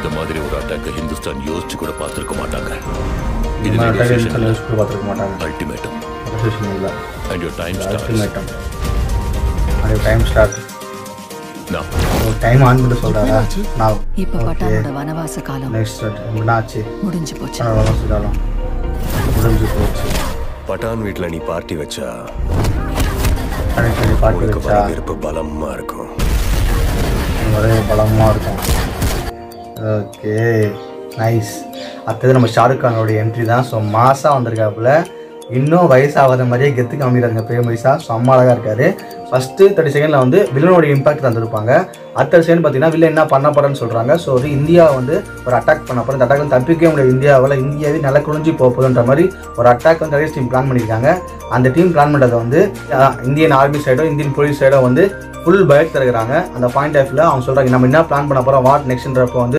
இந்த மாதிரி ஒரு அட்டாக்கை ஹிந்துஸ்தான் யோசிச்சு கூட பார்த்திருக்க மாட்டாங்க இது இந்த மாதிரி negotiation அட்டாக் யோசிச்சு பார்த்துருக்க மாட்டாங்க அல்டிமேட்டம் நெகோசியேஷன் இல்லை and your time starts ultimatum அது டைம் ஸ்டார்ட் நான் டைம் ஆன் பண்ணி சொல்கிறாரா நான் இப்ப பட்டானோட வனவாச காலம் நெக்ஸ்ட் என்ன ஆச்சு முடிஞ்சு போச்சு சொல்லிட்டாலும் முடிஞ்சு போச்சு பட்டான் வீட்டில் நீ பார்ட்டி வச்சா கனெக்ட் பாட்டு உனக்கு வச்சா வரவேற்பு பலமா இருக்கும் ஒரே பலமாக இருக்கும் ஓகே நைஸ் அடுத்தது நம்ம ஷாருக் கானோட என்ட்ரி தான் ஸோ மாசாக வந்திருக்காப்புல இன்னும் வயசாகாத மாதிரியே கெத்து காமிக்கிறாங்க பெரிய வயசா செம்ம அழகாக இருக்காரு ஃபஸ்ட்டு தேர்ட்டி செகண்டில் வந்து வில்லனோட இம்பாக்ட் தந்திருப்பாங்க அடுத்த செகண்ட் பார்த்தீங்கன்னா வில்லன் என்ன பண்ண போறேன்னு சொல்கிறாங்க ஸோ ஒரு இந்தியா வந்து ஒரு அட்டாக் பண்ண போகிறோம் இந்த அட்டாக் வந்து தப்பிக்கவே முடியாது இந்தியாவில் இந்தியாவே நல்லா குளிஞ்சு போக போகுதுன்ற மாதிரி ஒரு அட்டாக் வந்து நிறைய டீம் பிளான் பண்ணியிருக்காங்க அந்த டீம் பிளான் பண்ணுறதை வந்து அஹ், இந்தியன் ஆர்மி சைடோ இந்தியன் போலீஸ் சைடோ வந்து ஃபுல் பயத்தில் இருக்கிறாங்க அந்த பாயிண்ட் ஆஃப் வியூவில் அவங்க சொல்கிறாங்க நம்ம என்ன பிளான் பண்ண போகிறோம் வாட் நெக்ஸ்ட்ன்றப்போ வந்து